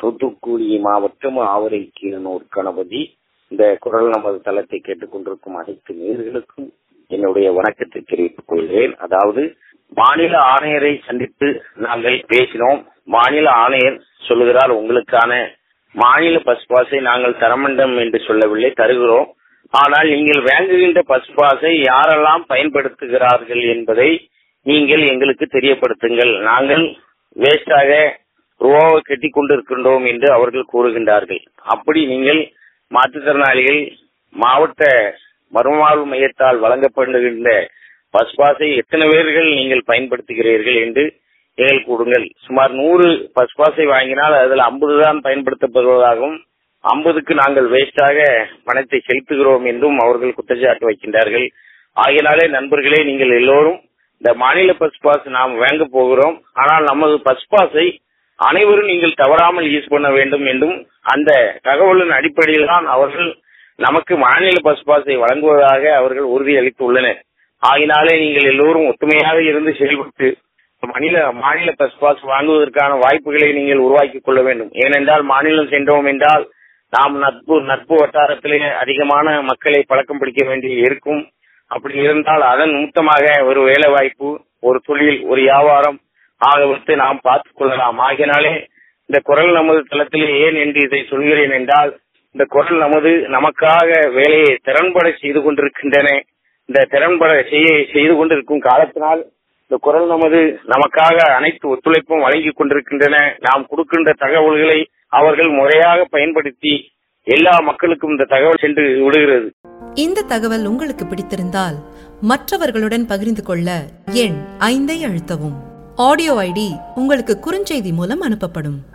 தூத்துக்குடி மாவட்டம் ஆவரை கீழனூர் கணபதி இந்த குரல் நமது தளத்தை கேட்டுக்கொண்டிருக்கும் அனைத்து நேர்களுக்கும் என்னுடைய வணக்கத்தை தெரிவித்துக் கொள்கிறேன் அதாவது மாநில ஆணையரை சந்தித்து நாங்கள் பேசினோம் மாநில ஆணையர் சொல்லுகிறார் உங்களுக்கான மாநில பஸ் பாஸை நாங்கள் தரமண்டம் என்று சொல்லவில்லை தருகிறோம் ஆனால் நீங்கள் வாங்குகின்ற பஸ் பாஸை யாரெல்லாம் பயன்படுத்துகிறார்கள் என்பதை நீங்கள் எங்களுக்கு தெரியப்படுத்துங்கள் நாங்கள் வேஸ்டாக ரூபாவை கட்டி கொண்டிருக்கின்றோம் என்று அவர்கள் கூறுகின்றார்கள் அப்படி நீங்கள் மாற்றுத்திறனாளிகள் மாவட்ட மறுவாழ்வு மையத்தால் வழங்கப்படுகின்ற பஸ் பாஸை எத்தனை பேர்கள் நீங்கள் பயன்படுத்துகிறீர்கள் என்று எங்கள் கொடுங்கள் சுமார் நூறு பஸ் பாஸை வாங்கினால் அதில் ஐம்பது தான் பயன்படுத்தப்படுவதாகவும் ஐம்பதுக்கு நாங்கள் வேஸ்டாக பணத்தை செலுத்துகிறோம் என்றும் அவர்கள் குற்றச்சாட்டு வைக்கின்றார்கள் ஆகையினாலே நண்பர்களே நீங்கள் எல்லோரும் இந்த மாநில பஸ் பாஸ் நாம் வாங்க போகிறோம் ஆனால் நமது பஸ் பாஸை அனைவரும் நீங்கள் தவறாமல் யூஸ் பண்ண வேண்டும் என்றும் அந்த தகவலின் அடிப்படையில் தான் அவர்கள் நமக்கு மாநில பஸ் பாஸை வழங்குவதாக அவர்கள் உறுதியளித்துள்ளனர் ஆகினாலே நீங்கள் எல்லோரும் ஒத்துமையாக இருந்து செயல்பட்டு மாநில மாநில பஸ் பாஸ் வாங்குவதற்கான வாய்ப்புகளை நீங்கள் உருவாக்கிக் கொள்ள வேண்டும் ஏனென்றால் மாநிலம் சென்றோம் என்றால் நாம் நட்பு நட்பு வட்டாரத்திலே அதிகமான மக்களை பழக்கம் பிடிக்க வேண்டி இருக்கும் அப்படி இருந்தால் அதன் நிமித்தமாக ஒரு வேலை வாய்ப்பு ஒரு தொழில் ஒரு வியாபாரம் ஆகியவற்றை நாம் பார்த்துக் கொள்ளலாம் ஆகினாலே இந்த குரல் நமது தளத்திலே ஏன் என்று இதை சொல்கிறேன் என்றால் இந்த குரல் நமது நமக்காக வேலையை திறன்பட செய்து கொண்டிருக்கின்றன இந்த திறன்பட செய்ய செய்து கொண்டிருக்கும் காலத்தினால் இந்த குரல் நமது நமக்காக அனைத்து ஒத்துழைப்பும் வழங்கி கொண்டிருக்கின்றன நாம் கொடுக்கின்ற தகவல்களை அவர்கள் முறையாக பயன்படுத்தி எல்லா மக்களுக்கும் இந்த தகவல் சென்று விடுகிறது இந்த தகவல் உங்களுக்கு பிடித்திருந்தால் மற்றவர்களுடன் பகிர்ந்து கொள்ள எண் ஐந்தை அழுத்தவும் ஆடியோ ஐடி உங்களுக்கு குறுஞ்செய்தி மூலம் அனுப்பப்படும்